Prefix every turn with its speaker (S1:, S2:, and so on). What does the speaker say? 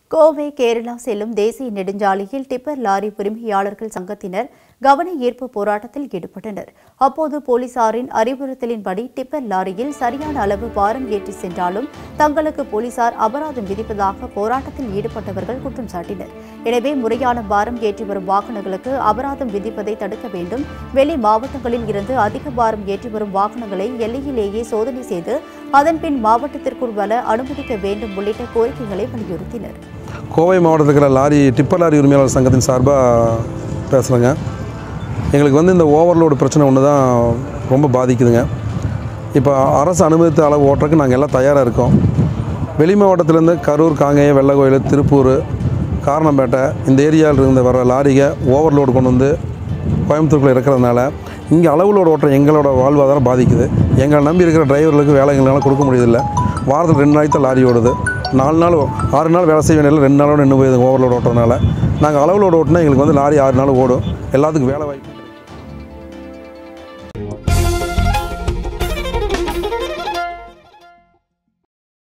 S1: கோவை கேரளா செல்லும் தேசிய நெடுஞ்சாலையில் டிப்பர் லாரி உரிமையாளர்கள் சங்கத்தினர் கவன ஈர்ப்பு போராட்டத்தில் ஈடுபட்டனர் அப்போது போலீசாரின் அறிவுறுத்தலின்படி டிப்பர் லாரியில் சரியான அளவு பாரம் ஏற்றி சென்றாலும் தங்களுக்கு போலீசார் அபராதம் விதிப்பதாக போராட்டத்தில் ஈடுபட்டவர்கள் குற்றம் சாட்டினர் எனவே முறையான பாரம் ஏற்றி வரும் வாகனங்களுக்கு அபராதம் விதிப்பதை தடுக்க வேண்டும் வெளி மாவட்டங்களில் இருந்து அதிக பாரம் ஏற்றி வரும் வாகனங்களை எல்லையிலேயே சோதனை செய்து அதன்பின் மாவட்டத்திற்குள் வர அனுமதிக்க வேண்டும் உள்ளிட்ட கோரிக்கைகளை வலியுறுத்தினர்
S2: கோவை மாவட்டத்தில் இருக்கிற லாரி டிப்பர் லாரி உரிமையாளர் சங்கத்தின் சார்பாக பேசுகிறேங்க எங்களுக்கு வந்து இந்த ஓவர்லோடு பிரச்சனை ஒன்று தான் ரொம்ப பாதிக்குதுங்க இப்போ அரசு அனுமதித்த அளவு ஓட்டுறதுக்கு நாங்கள் எல்லாம் தயாராக இருக்கோம் வெளி மாவட்டத்திலேருந்து கரூர் காங்கேயம் வெள்ளக்கோயில் திருப்பூர் காரணம்பேட்டை இந்த ஏரியாவில் இருந்து வர லாரிகை ஓவர்லோடு கொண்டு வந்து கோயம்புத்தூருக்குள்ள இருக்கிறதுனால இங்கே அளவுலோடு ஓட்டுற எங்களோட வாழ்வாதாரம் பாதிக்குது எங்களை நம்பி இருக்கிற டிரைவர்களுக்கு வேலை எங்களால் கொடுக்க முடியதில்லை வாரத்துக்கு ரெண்டு நாளைக்கு தான் லாரி ஓடுது நாலு நாள் ஆறு நாள் வேலை செய்ய வேண்டியதில்லை ரெண்டு நாளோட நின்று போயிடுது ஓவர்லோடு ஓட்டுறதுனால நாங்கள் அளவுலோடு ஓட்டினா எங்களுக்கு வந்து லாரி ஆறு நாள் ஓடும் எல்லாத்துக்கும் வேலை வாய்ப்பு கிடையாது.